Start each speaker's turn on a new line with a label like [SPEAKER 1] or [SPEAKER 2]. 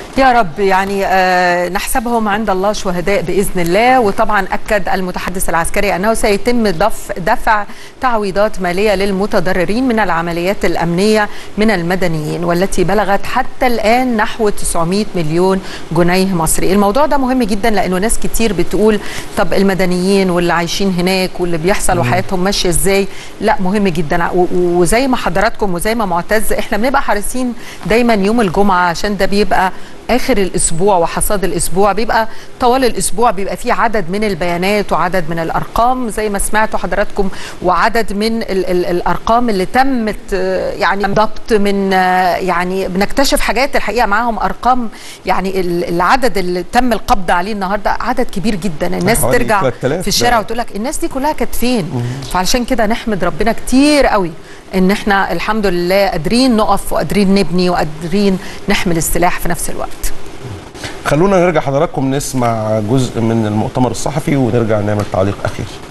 [SPEAKER 1] يا رب يعني آه نحسبهم عند الله شهداء باذن الله وطبعا اكد المتحدث العسكري انه سيتم دف دفع تعويضات ماليه للمتضررين من العمليات الامنيه من المدنيين والتي بلغت حتى الان نحو 900 مليون جنيه مصري الموضوع ده مهم جدا لانه ناس كتير بتقول طب المدنيين واللي عايشين هناك واللي بيحصل وحياتهم ماشيه ازاي لا مهم جدا و- وزي ما حضراتكم وزي ما معتز احنا بنبقى حريصين دايما يوم الجمعه عشان ده بيبقى اخر الاسبوع وحصاد الاسبوع بيبقى طوال الاسبوع بيبقى فيه عدد من البيانات وعدد من الارقام زي ما سمعتوا حضراتكم وعدد من ال ال الارقام اللي تمت آه، يعني ضبط من آه، يعني بنكتشف حاجات الحقيقه معاهم ارقام يعني ال- العدد اللي تم القبض عليه النهارده عدد كبير جدا الناس
[SPEAKER 2] حوالي
[SPEAKER 1] ترجع
[SPEAKER 2] 3000
[SPEAKER 1] في الشارع
[SPEAKER 2] ده.
[SPEAKER 1] وتقول لك الناس دي كلها كانت فين فعلشان كده نحمد ربنا كتير قوي ان احنا الحمد لله قادرين نقف وقادرين نبني وقادرين نحمل السلاح في نفس الوقت
[SPEAKER 2] خلونا نرجع حضراتكم نسمع جزء من المؤتمر الصحفي ونرجع نعمل تعليق اخير